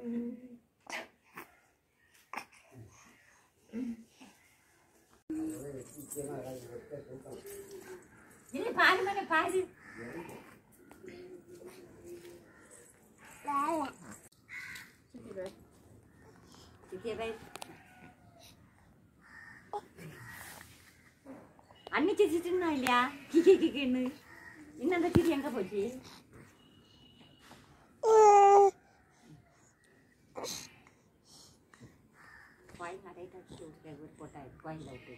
ഇനി പാല് മനെ പാല് அண்ணி சிரிச்சிட்டு இல்லையா கிக்கி கிக்கின்னு இன்னும் அந்த சிரி எங்க போச்சு கோயில் நிறைய தச்சு ஒரு போட்டா கோயில் விட்டு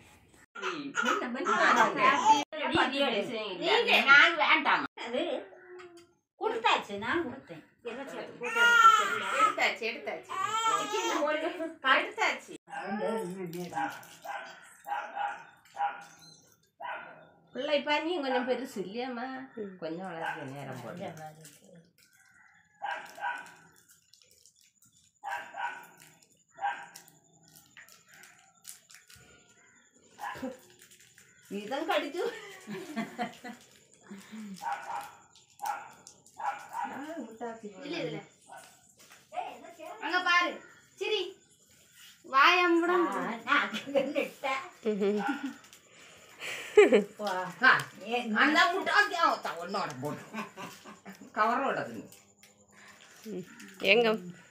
நான் வேண்டாம் அது கொடுத்தாச்சு நான் கொடுத்தேன் இருபத்தி எட்டு கூட்டாளி எடுத்தாச்சு எடுத்தாச்சு எடுத்தாச்சு பிள்ளை பனியும் கொஞ்சம் பெருசு இல்லையாம்மா கொஞ்சம் வளர்க்க நேரம் போட்டு இதுதான் கடிச்சு இல்ல இதுல அங்க பாரு சிரி வாயம்படம் அந்த முட்டாக்கி ஒன்னோட போட்டு கவரோட எங்க